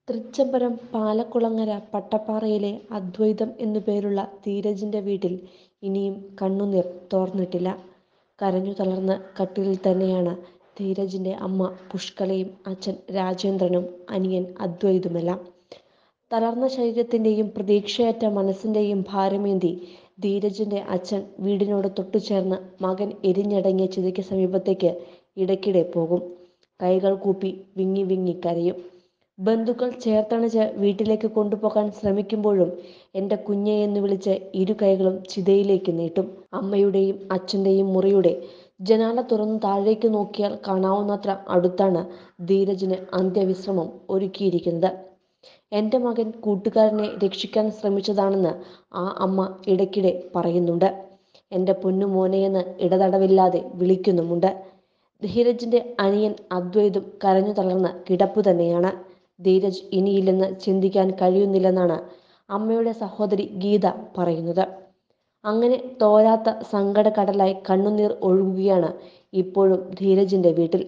തൃച്ചംബരം പാലക്കുളങ്ങര പട്ടപ്പാറയിലെ അദ്വൈതം എന്നു പേരുള്ള ധീരജിന്റെ വീട്ടിൽ ഇനിയും കണ്ണുനീർ തോർന്നിട്ടില്ല. കരഞ്ഞു തളർന്ന് കട്ടിലിൽ തന്നെയാണ് ധീരജിന്റെ അമ്മ പുഷ്കലയും അച്ഛൻ രാജേന്ദ്രനും അനിയൻ അദ്വൈതുമെല്ലാം. തളർന്ന ശരീരത്തിന്റെയും പ്രതീക്ഷയറ്റ മനസ്സിന്റെയും ഭാരമേന്തി ധീരജിന്റെ അച്ഛൻ വീടിനോട് തൊട്ടുചേർന്ന് മകൻ എരിഞ്ഞടങ്ങിയ ചിതയ്ക്ക് സമീപത്തേക്ക് ഇടയ്ക്കിടെ പോകും. കൈകൾ കൂപ്പി വിങ്ങി വിങ്ങി കരയും. ബന്ധുക്കൾ ചേർത്തണച്ച് വീട്ടിലേക്ക് കൊണ്ടുപോകാൻ ശ്രമിക്കുമ്പോഴും എന്റെ കുഞ്ഞേ എന്ന് വിളിച്ച് ഇരു കൈകളും ചിതയിലേക്ക് നീട്ടും. അമ്മയുടെയും അച്ഛന്റെയും മുറിയുടെ ജനാല തുറന്നു താഴേക്ക് നോക്കിയാൽ കാണാവുന്നത്ര അടുത്താണ് ധീരജിന് അന്ത്യവിശ്രമം ഒരുക്കിയിരിക്കുന്നത്. എന്റെ മകൻ കൂട്ടുകാരനെ രക്ഷിക്കാൻ ശ്രമിച്ചതാണെന്ന് ആ അമ്മ ഇടയ്ക്കിടെ പറയുന്നുണ്ട്. എന്റെ പൊന്നുമോനേയെന്ന് ഇടതടവില്ലാതെ വിളിക്കുന്നുമുണ്ട്. ധീരജിന്റെ അനിയൻ അദ്വൈതും കരഞ്ഞു തളർന്ന് കിടപ്പു തന്നെയാണ്. ധീരജ് ഇനിയില്ലെന്ന് ചിന്തിക്കാൻ കഴിയുന്നില്ലെന്നാണ് അമ്മയുടെ സഹോദരി ഗീത പറയുന്നത്. അങ്ങനെ തോരാത്ത സങ്കടക്കടലായി കണ്ണുനീർ ഒഴുകുകയാണ് ഇപ്പോഴും ധീരജിന്റെ വീട്ടിൽ.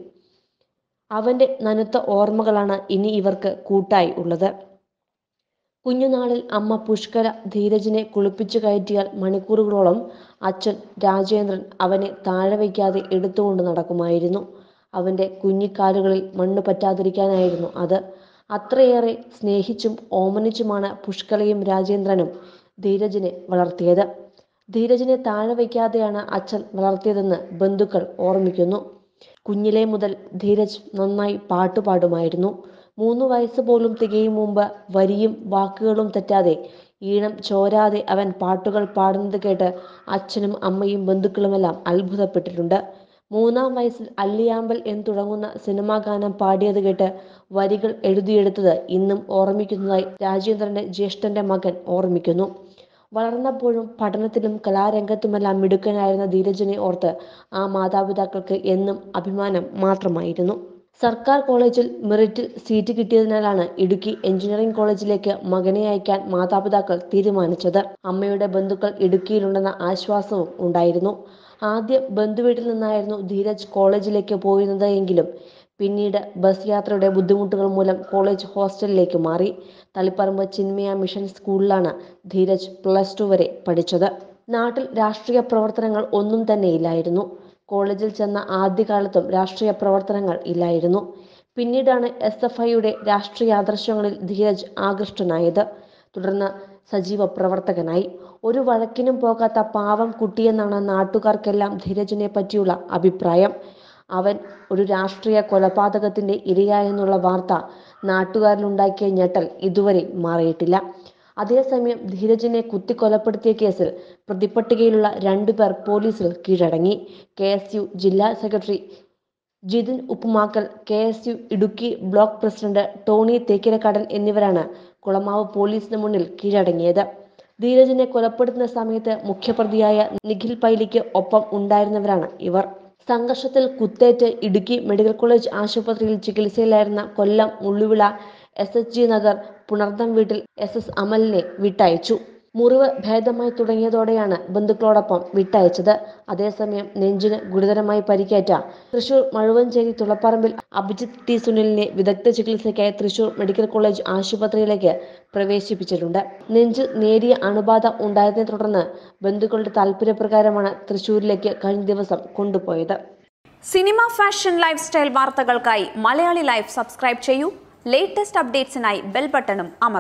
അവന്റെ നനുത്ത ഓർമ്മകളാണ് ഇനി ഇവർക്ക് കൂട്ടായി ഉള്ളത്. കുഞ്ഞുനാളിൽ അമ്മ പുഷ്കല ധീരജിനെ കുളിപ്പിച്ചു കയറ്റിയാൽ മണിക്കൂറുകളോളം അച്ഛൻ രാജേന്ദ്രൻ അവനെ താഴെ വയ്ക്കാതെ എടുത്തുകൊണ്ട് നടക്കുമായിരുന്നു. അവന്റെ കുഞ്ഞിക്കാലുകളിൽ മണ്ണ് പറ്റാതിരിക്കാനായിരുന്നു അത്. അത്രയേറെ സ്നേഹിച്ചും ഓമനിച്ചുമാണ് പുഷ്കലയും രാജേന്ദ്രനും ധീരജിനെ വളർത്തിയത്. ധീരജിനെ താഴെ വയ്ക്കാതെയാണ് അച്ഛൻ വളർത്തിയതെന്ന് ബന്ധുക്കൾ ഓർമ്മിക്കുന്നു. കുഞ്ഞിലേ മുതൽ ധീരജ് നന്നായി പാട്ടു പാടുമായിരുന്നു. മൂന്നു വയസ്സ് പോലും തികയും മുമ്പ് വരിയും വാക്കുകളും തെറ്റാതെ ഈണം ചോരാതെ അവൻ പാട്ടുകൾ പാടുന്നത് കേട്ട് അച്ഛനും അമ്മയും ബന്ധുക്കളുമെല്ലാം അത്ഭുതപ്പെട്ടിട്ടുണ്ട്. മൂന്നാം വയസ്സിൽ അല്ലിയാമ്പൽ എന്ന് തുടങ്ങുന്ന സിനിമാഗാനം പാടിയത് കേട്ട് വരികൾ എഴുതിയെടുത്തത് ഇന്നും ഓർമ്മിക്കുന്നതായി രാജേന്ദ്രന്റെ ജ്യേഷ്ഠന്റെ മകൻ ഓർമ്മിക്കുന്നു. വളർന്നപ്പോഴും പഠനത്തിലും കലാരംഗത്തുമെല്ലാം മിടുക്കനായിരുന്ന ധീരജിനെ ഓർത്ത് ആ മാതാപിതാക്കൾക്ക് എന്നും അഭിമാനം മാത്രമായിരുന്നു. സർക്കാർ കോളേജിൽ മെറിറ്റിൽ സീറ്റ് കിട്ടിയതിനാലാണ് ഇടുക്കി എൻജിനീയറിംഗ് കോളേജിലേക്ക് മകനെ അയക്കാൻ മാതാപിതാക്കൾ തീരുമാനിച്ചത്. അമ്മയുടെ ബന്ധുക്കൾ ഇടുക്കിയിലുണ്ടെന്ന ആശ്വാസവും ഉണ്ടായിരുന്നു. ആദ്യം ബന്ധുവീട്ടിൽ നിന്നായിരുന്നു ധീരജ് കോളേജിലേക്ക് പോയിരുന്നത് എങ്കിലും പിന്നീട് ബസ് യാത്രയുടെ ബുദ്ധിമുട്ടുകൾ മൂലം കോളേജ് ഹോസ്റ്റലിലേക്ക് മാറി. തളിപ്പറമ്പ് ചിന്മയ മിഷൻ സ്കൂളിലാണ് ധീരജ് പ്ലസ് ടു വരെ പഠിച്ചത്. നാട്ടിൽ രാഷ്ട്രീയ പ്രവർത്തനങ്ങൾ ഒന്നും തന്നെയില്ലായിരുന്നു. കോളേജിൽ ചെന്ന ആദ്യകാലത്തും രാഷ്ട്രീയ പ്രവർത്തനങ്ങൾ ഇല്ലായിരുന്നു. പിന്നീടാണ് എസ് എഫ് ഐയുടെ രാഷ്ട്രീയാദർശങ്ങളിൽ ധീരജ് ആകൃഷ്ടനായത്. തുടർന്ന് സജീവ പ്രവർത്തകനായി. ഒരു വഴക്കിനും പോകാത്ത പാവം കുട്ടിയെന്നാണ് നാട്ടുകാർക്കെല്ലാം ധീരജിനെ പറ്റിയുള്ള അഭിപ്രായം. അവൻ ഒരു രാഷ്ട്രീയ കൊലപാതകത്തിന്റെ ഇരയായെന്നുള്ള വാർത്ത നാട്ടുകാരിലുണ്ടാക്കിയ ഞെട്ടൽ ഇതുവരെ മാറിയിട്ടില്ല. അതേസമയം ധീരജിനെ കുത്തിക്കൊലപ്പെടുത്തിയ കേസിൽ പ്രതിപ്പട്ടികയിലുള്ള രണ്ടുപേർ പോലീസിൽ കീഴടങ്ങി. കെ എസ് യു ജില്ലാ secretary Jithin Uppumakkal, K S U Idukki block president Tony Thekkilakkadan എന്നിവരാണ് കുളമാവ് പോലീസിന് മുന്നിൽ കീഴടങ്ങിയത്. ധീരജിനെ കൊലപ്പെടുത്തുന്ന സമയത്ത് മുഖ്യപ്രതിയായ നിഖിൽ പൈലിക്ക് ഒപ്പം ഉണ്ടായിരുന്നവരാണ് ഇവർ. സംഘർഷത്തിൽ കുത്തേറ്റ് ഇടുക്കി മെഡിക്കൽ കോളേജ് ആശുപത്രിയിൽ ചികിത്സയിലായിരുന്ന Kollam Mulluvila S H G Nagar Punartham വീട്ടിൽ എസ് എസ് അമലിനെ വിട്ടയച്ചു. മുറിവ് ഭേദമായി തുടങ്ങിയതോടെയാണ് ബന്ധുക്കളോടൊപ്പം വിട്ടയച്ചത്. അതേസമയം നെഞ്ചിന് ഗുരുതരമായി പരിക്കേറ്റ തൃശൂർ മഴുവഞ്ചേരി തുളപ്പറമ്പിൽ അഭിജിത്ത് ടി സുനിലിനെ വിദഗ്ധ ചികിത്സയ്ക്കായി തൃശൂർ മെഡിക്കൽ കോളേജ് ആശുപത്രിയിലേക്ക് പ്രവേശിപ്പിച്ചിട്ടുണ്ട്. നെഞ്ചിൽ നേരിയ അണുബാധ ഉണ്ടായതിനെ തുടർന്ന് ബന്ധുക്കളുടെ താൽപര്യപ്രകാരമാണ് തൃശൂരിലേക്ക് കഴിഞ്ഞ ദിവസം കൊണ്ടുപോയത്. സിനിമ ഫാഷൻ ലൈഫ് സ്റ്റൈൽ വാർത്തകൾക്കായി മലയാളി ലൈഫ് സബ്സ്ക്രൈബ് ചെയ്യൂ ലേറ്റസ്റ്റ് അപ്ഡേറ്റ്സിനായി ബെൽ ബട്ടണും അമർത്തുക